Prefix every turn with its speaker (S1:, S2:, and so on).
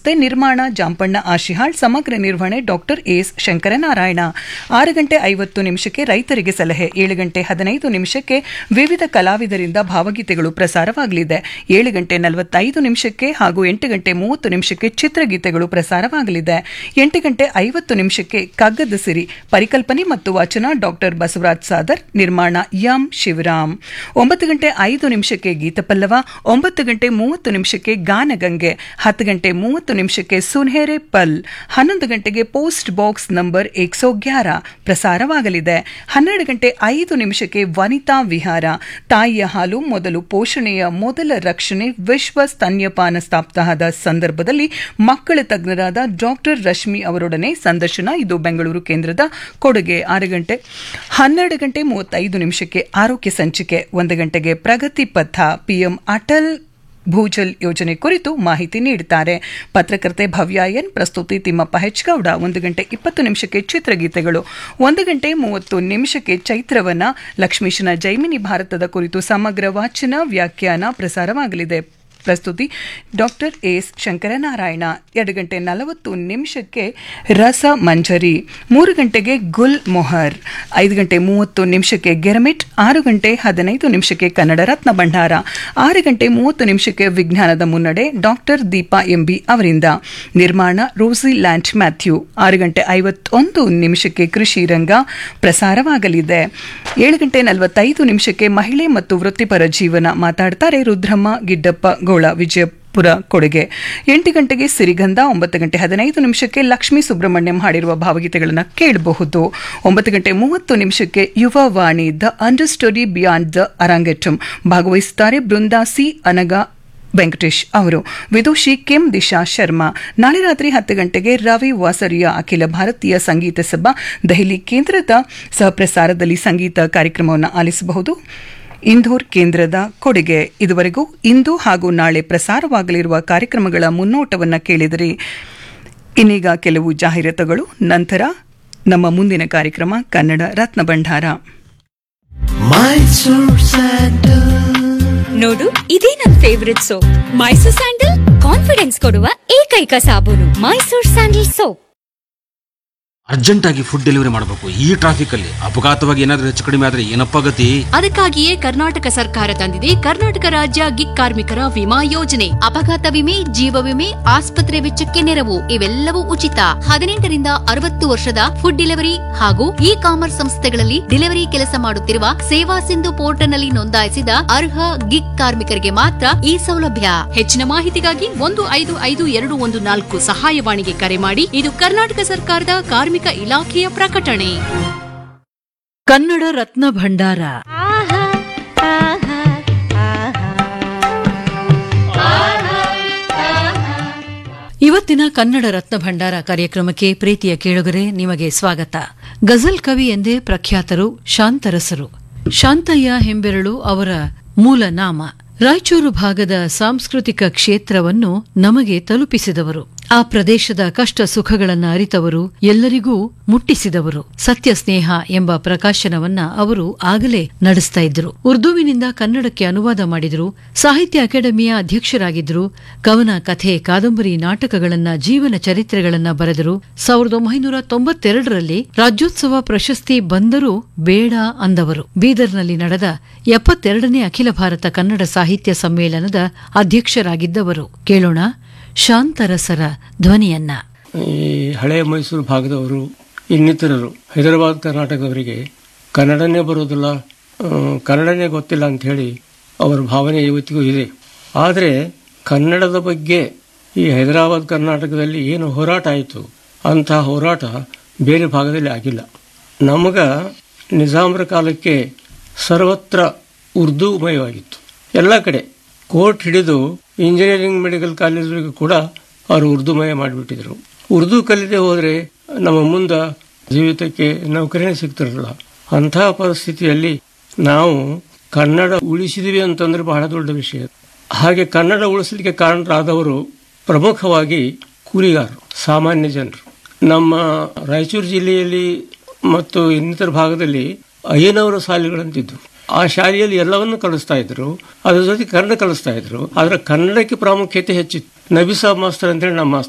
S1: ಸಂಸ್ಥೆ ನಿರ್ಮಾಣ ಜಾಂಪಣ್ಣ ಆಶಿಹಾಳ್ ಸಮಗ್ರ ನಿರ್ವಹಣೆ ಡಾಕ್ಟರ್ ಎಸ್ ಶಂಕರನಾರಾಯಣ ಆರು ಗಂಟೆ ಐವತ್ತು ನಿಮಿಷಕ್ಕೆ ರೈತರಿಗೆ ಸಲಹೆ ಏಳು ಗಂಟೆ ಹದಿನೈದು ನಿಮಿಷಕ್ಕೆ ವಿವಿಧ ಕಲಾವಿದರಿಂದ ಭಾವಗೀತೆಗಳು ಪ್ರಸಾರವಾಗಲಿದೆ ಏಳು ಗಂಟೆ ನಲವತ್ತೈದು ನಿಮಿಷಕ್ಕೆ ಹಾಗೂ ಎಂಟು ಗಂಟೆ ಮೂವತ್ತು ನಿಮಿಷಕ್ಕೆ ಚಿತ್ರಗೀತೆಗಳು ಪ್ರಸಾರವಾಗಲಿದೆ ಎಂಟು ಗಂಟೆ ಐವತ್ತು ನಿಮಿಷಕ್ಕೆ ಕಗ್ಗದ ಸಿರಿ ಪರಿಕಲ್ಪನೆ ಮತ್ತು ವಾಚನ ಡಾಕ್ಟರ್ ಬಸವರಾಜ್ ಸಾದರ್ ನಿರ್ಮಾಣ ಎಂ ಶಿವರಾಮ್ ಒಂಬತ್ತು ಗಂಟೆ ಐದು ನಿಮಿಷಕ್ಕೆ ಗೀತಪಲ್ಲವ ಒಂಬತ್ತು ಗಂಟೆ ಮೂವತ್ತು ನಿಮಿಷಕ್ಕೆ ಗಾನಗಂಗೆ ಹತ್ತು ಗಂಟೆ ಮೂವತ್ತು ನಿಮಿಷಕ್ಕೆ ಸುನ್ಹೇರೆ ಪಲ್ ಹನ್ನೊಂದು ಗಂಟೆಗೆ ಪೋಸ್ಟ್ ಬಾಕ್ಸ್ ನಂಬರ್ ಏಕ್ಸೋ ಗ್ಯಾರ ಪ್ರಸಾರವಾಗಲಿದೆ ಹನ್ನೆರಡು ಗಂಟೆ ಐದು ನಿಮಿಷಕ್ಕೆ ವನಿತಾ ವಿಹಾರ ತಾಯಿಯ ಹಾಲು ಮೊದಲು ಪೋಷಣೆಯ ಮೊದಲ ರಕ್ಷಣೆ ವಿಶ್ವ ಸ್ತನ್ಯಪಾನ ಸಪ್ತಾಹದ ಸಂದರ್ಭದಲ್ಲಿ ಮಕ್ಕಳ ತಜ್ಞರಾದ ಡಾಕ್ಟರ್ ರಶ್ಮಿ ಅವರೊಡನೆ ಸಂದರ್ಶನ ಇದು ಬೆಂಗಳೂರು ಕೇಂದ್ರದ ಕೊಡುಗೆ ಆರು ಗಂಟೆ ಹನ್ನೆರಡು ಗಂಟೆ ಮೂವತ್ತೈದು ನಿಮಿಷಕ್ಕೆ ಆರೋಗ್ಯ ಸಂಚಿಕೆ ಒಂದು ಗಂಟೆಗೆ ಪ್ರಗತಿ ಪಥ ಪಿಎಂ ಅಟಲ್ ಭೂಜಲ್ ಯೋಜನೆ ಕುರಿತು ಮಾಹಿತಿ ನೀಡುತ್ತಾರೆ ಪತ್ರಕರ್ತೆ ಭವ್ಯ ಎನ್ ಪ್ರಸ್ತುತಿ ತಿಮ್ಮಪ್ಪ ಹೆಚ್ಗೌಡ ಒಂದು ಗಂಟೆ ಇಪ್ಪತ್ತು ನಿಮಿಷಕ್ಕೆ ಚಿತ್ರಗೀತೆಗಳು ಒಂದು ಗಂಟೆ ಮೂವತ್ತು ನಿಮಿಷಕ್ಕೆ ಚೈತ್ರವನ ಲಕ್ಷ್ಮೀಶನ ಜೈಮಿನಿ ಭಾರತದ ಕುರಿತು ಸಮಗ್ರ ವಾಚನ ವ್ಯಾಖ್ಯಾನ ಪ್ರಸಾರವಾಗಲಿದೆ ಪ್ರಸ್ತುತಿ ಡಾಕ್ಟರ್ ಎಸ್ ಶಂಕರನಾರಾಯಣ ಎರಡು ಗಂಟೆ ನಲವತ್ತು ನಿಮಿಷಕ್ಕೆ ರಸ ಮಂಜರಿ ಮೂರು ಗಂಟೆಗೆ ಗುಲ್ ಮೊಹರ್ ಐದು ಗಂಟೆ ಮೂವತ್ತು ನಿಮಿಷಕ್ಕೆ ಗೆರಮಿಟ್ ಆರು ಗಂಟೆ ಹದಿನೈದು ನಿಮಿಷಕ್ಕೆ ಕನ್ನಡ ರತ್ನ ಭಂಡಾರ ಆರು ಗಂಟೆ ಮೂವತ್ತು ನಿಮಿಷಕ್ಕೆ ವಿಜ್ಞಾನದ ಮುನ್ನಡೆ ಡಾಕ್ಟರ್ ದೀಪಾ ಎಂಬಿ ಅವರಿಂದ ನಿರ್ಮಾಣ ರೋಸಿ ಲ್ಯಾಂಡ್ ಮ್ಯಾಥ್ಯೂ ಆರು ಗಂಟೆ ಐವತ್ತೊಂದು ನಿಮಿಷಕ್ಕೆ ಕೃಷಿ ರಂಗ ಪ್ರಸಾರವಾಗಲಿದೆ ಏಳು ಗಂಟೆ ನಲವತ್ತೈದು ನಿಮಿಷಕ್ಕೆ ಮಹಿಳೆ ಮತ್ತು ವೃತ್ತಿಪರ ಜೀವನ ಮಾತಾಡ್ತಾರೆ ರುದ್ರಮ್ಮ ಗಿಡ್ಡಪ್ಪ ಗೋಳ ವಿಜಯಪುರ ಕೊಡುಗೆ ಎಂಟು ಗಂಟೆಗೆ ಸಿರಿಗಂಧ ಒಂಬತ್ತು ಗಂಟೆ ಹದಿನೈದು ನಿಮಿಷಕ್ಕೆ ಲಕ್ಷ್ಮೀ ಸುಬ್ರಹ್ಮಣ್ಯಂ ಹಾಡಿರುವ ಭಾವಗೀತೆಗಳನ್ನು ಕೇಳಬಹುದು ಒಂಬತ್ತು ಗಂಟೆ ಮೂವತ್ತು ನಿಮಿಷಕ್ಕೆ Yuva Vani the under story beyond the Arangetram ಭಾಗವಹಿಸುತ್ತಾರೆ ಬೃಂದಾ ಸಿ ಅನಗ ವೆಂಕಟೇಶ್ ಅವರು ವಿದುಷಿ ಕೆಂ ದಿಶಾ ಶರ್ಮಾ ನಾಳೆ ರಾತ್ರಿ ಹತ್ತು ಗಂಟೆಗೆ ರವಿ ವಾಸರಿಯ ಅಖಿಲ ಭಾರತೀಯ ಸಂಗೀತ ಸಭಾ ದೆಹಲಿ ಕೇಂದ್ರದ ಸಹಪ್ರಸಾರದಲ್ಲಿ ಸಂಗೀತ ಕಾರ್ಯಕ್ರಮವನ್ನು ಆಲಿಸಬಹುದು ಇಂದೋರ್ ಕೇಂದ್ರದ ಕೊಡುಗೆ ಇದುವರೆಗೂ ಇಂದು ಹಾಗೂ ನಾಳೆ ಪ್ರಸಾರವಾಗಲಿರುವ ಕಾರ್ಯಕ್ರಮಗಳ ಮುನ್ನೋಟವನ್ನು ಕೇಳಿದರೆ ಇನ್ನೀಗ ಕೆಲವು ಜಾಹೀರಾತುಗಳು ನಂತರ ನಮ್ಮ ಮುಂದಿನ ಕಾರ್ಯಕ್ರಮ ಕನ್ನಡ ರತ್ನ ಭಂಡಾರ
S2: ನೋಡು ಇದೇ ನನ್ favourite soap Mysore sandal confidence ಕೊಡುವ ಏಕೈಕ ಸಾಬೂನು ಮೈಸೂರ್ ಸ್ಯಾಂಡಲ್ ಸೋಪ್
S3: ಅರ್ಜೆಂಟ್ ಆಗಿ ಫುಡ್ ಡೆಲಿವರಿ ಮಾಡಬೇಕು ಈ ಟ್ರಾಫಿಕ್ ಅಲ್ಲಿ ಅಪಘಾತವಾಗಿ ಏನಾದ್ರೂ ಹೆಚ್ಚು ಕಡಿಮೆ ಆದ್ರೆ ಏನಪ್ಪ ಗತಿ
S4: ಅದಕ್ಕಾಗಿಯೇ ಕರ್ನಾಟಕ ಸರ್ಕಾರ ತಂದಿದೆ ಕರ್ನಾಟಕ ರಾಜ್ಯ ಗಿಗ್ ಕಾರ್ಮಿಕರ ವಿಮಾ ಯೋಜನೆ ಅಪಘಾತ ವಿಮೆ ಜೀವ ವಿಮೆ ಆಸ್ಪತ್ರೆ ವೆಚ್ಚಕ್ಕೆ ನೆರವು ಇವೆಲ್ಲವೂ ಉಚಿತ ಹದಿನೆಂಟರಿಂದ ಅರವತ್ತು ವರ್ಷದ ಫುಡ್ ಡೆಲಿವರಿ ಹಾಗೂ ಇ ಕಾಮರ್ಸ್ ಸಂಸ್ಥೆಗಳಲ್ಲಿ ಡೆಲಿವರಿ ಕೆಲಸ ಮಾಡುತ್ತಿರುವ ಸೇವಾ ಸಿಂಧು ಪೋರ್ಟಲ್ನಲ್ಲಿ ನೋಂದಾಯಿಸಿದ ಅರ್ಹ ಗಿಗ್ ಕಾರ್ಮಿಕರಿಗೆ ಮಾತ್ರ ಈ ಸೌಲಭ್ಯ ಹೆಚ್ಚಿನ ಮಾಹಿತಿಗಾಗಿ ಒಂದು ಐದು ಐದು ಎರಡು ಒಂದು ನಾಲ್ಕು ಸಹಾಯವಾಣಿಗೆ ಕರೆ ಮಾಡಿ ಇದು ಕರ್ನಾಟಕ ಸರ್ಕಾರದ ಕಾರ್ಮಿಕ ಇಲಾಖೆಯ ಪ್ರಕಟಣೆ
S5: ಕನ್ನಡ ರತ್ನ ಭಂಡಾರ ಇವತ್ತಿನ ಕನ್ನಡ ರತ್ನ ಭಂಡಾರ ಕಾರ್ಯಕ್ರಮಕ್ಕೆ ಪ್ರೀತಿಯ ಕೇಳುಗರೆ ನಿಮಗೆ ಸ್ವಾಗತ ಗಜಲ್ ಕವಿ ಎಂದೇ ಪ್ರಖ್ಯಾತರು ಶಾಂತರಸರು ಶಾಂತಯ್ಯ ಹೆಂಬೆರಳು ಅವರ ಮೂಲ ನಾಮ ರಾಯಚೂರು ಭಾಗದ ಸಾಂಸ್ಕೃತಿಕ ಕ್ಷೇತ್ರವನ್ನು ನಮಗೆ ತಲುಪಿಸಿದವರು ಆ ಪ್ರದೇಶದ ಕಷ್ಟ ಸುಖಗಳನ್ನ ಅರಿತವರು ಎಲ್ಲರಿಗೂ ಮುಟ್ಟಿಸಿದವರು ಸತ್ಯ ಸ್ನೇಹ ಎಂಬ ಪ್ರಕಾಶನವನ್ನ ಅವರು ಆಗಲೇ ನಡೆಸ್ತಾ ಇದ್ರು ಉರ್ದುವಿನಿಂದ ಕನ್ನಡಕ್ಕೆ ಅನುವಾದ ಮಾಡಿದ್ರು ಸಾಹಿತ್ಯ ಅಕಾಡೆಮಿಯ ಅಧ್ಯಕ್ಷರಾಗಿದ್ರು ಕವನ ಕಥೆ ಕಾದಂಬರಿ ನಾಟಕಗಳನ್ನ ಜೀವನ ಚರಿತ್ರೆಗಳನ್ನ ಬರೆದರು ಸಾವಿರದ ಒಂಬೈನೂರ ತೊಂಬತ್ತೆರಡರಲ್ಲಿ ರಾಜ್ಯೋತ್ಸವ ಪ್ರಶಸ್ತಿ ಬಂದರೂ ಬೇಡ ಅಂದವರು ಬೀದರ್ನಲ್ಲಿ ನಡೆದ ಎಪ್ಪತ್ತೆರಡನೇ ಅಖಿಲ ಭಾರತ ಕನ್ನಡ ಸಾಹಿತ್ಯ ಸಮ್ಮೇಳನದ ಅಧ್ಯಕ್ಷರಾಗಿದ್ದವರು ಕೇಳೋಣ ಶಾಂತರಸರ ಧ್ವನಿಯನ್ನ
S6: ಈ ಹಳೆಯ ಮೈಸೂರು ಭಾಗದವರು ಇನ್ನಿತರರು ಹೈದರಾಬಾದ್ ಕರ್ನಾಟಕದವರಿಗೆ ಕನ್ನಡನೇ ಬರೋದಿಲ್ಲ ಆ, ಕನ್ನಡನೇ ಗೊತ್ತಿಲ್ಲ ಅಂತ ಹೇಳಿ ಅವರ ಭಾವನೆ ಇವತ್ತಿಗೂ ಇದೆ ಆದರೆ ಕನ್ನಡದ ಬಗ್ಗೆ ಈ ಹೈದರಾಬಾದ್ ಕರ್ನಾಟಕದಲ್ಲಿ ಏನು ಹೋರಾಟ ಆಯಿತು ಅಂತಹ ಹೋರಾಟ ಬೇರೆ ಭಾಗದಲ್ಲಿ ಆಗಿಲ್ಲ ನಮಗ ನಿಜಾಮರ ಕಾಲಕ್ಕೆ ಸರ್ವತ್ರ ಉರ್ದುಮಯವಾಗಿತ್ತು ಎಲ್ಲ ಕಡೆ ಕೋರ್ಟ್ ಹಿಡಿದು ಇಂಜಿನಿಯರಿಂಗ್ ಮೆಡಿಕಲ್ ಕಾಲೇಜುಗಳಿಗೂ ಕೂಡ ಅವರು ಉರ್ದುಮಯ ಮಾಡಿಬಿಟ್ಟಿದ್ರು ಉರ್ದು ಕಲಿತೆ ಹೋದರೆ ನಮ್ಮ ಮುಂದೆ ಜೀವಿತಕ್ಕೆ ನೌಕರಿನೇ ಸಿಗ್ತಿರಲಿಲ್ಲ ಅಂತಹ ಪರಿಸ್ಥಿತಿಯಲ್ಲಿ ನಾವು ಕನ್ನಡ ಉಳಿಸಿದ್ವಿ ಅಂತಂದ್ರೆ ಬಹಳ ದೊಡ್ಡ ವಿಷಯ ಹಾಗೆ ಕನ್ನಡ ಉಳಿಸಲಿಕ್ಕೆ ಕಾರಣರಾದವರು ಪ್ರಮುಖವಾಗಿ ಕೂಲಿಗಾರರು ಸಾಮಾನ್ಯ ಜನರು ನಮ್ಮ ರಾಯಚೂರು ಜಿಲ್ಲೆಯಲ್ಲಿ ಮತ್ತು ಇನ್ನಿತರ ಭಾಗದಲ್ಲಿ ಅಯ್ಯನವರ ಶಾಲೆಗಳಂತಿದ್ದು ಆ ಶಾಲೆಯಲ್ಲಿ ಎಲ್ಲವನ್ನೂ ಕಲಿಸ್ತಾ ಇದ್ರು ಅದ್ರ ಜೊತೆ ಕನ್ನಡ ಕಲಿಸ್ತಾ ಇದ್ರು ಆದ್ರೆ ಕನ್ನಡಕ್ಕೆ ಪ್ರಾಮುಖ್ಯತೆ ಹೆಚ್ಚಿತ್ತು ನಬಿ ಸಾಬ್ ಮಾಸ್ತರ್ ಅಂತೇಳಿ ನಮ್ಮ ಮಾಸ್ತರ್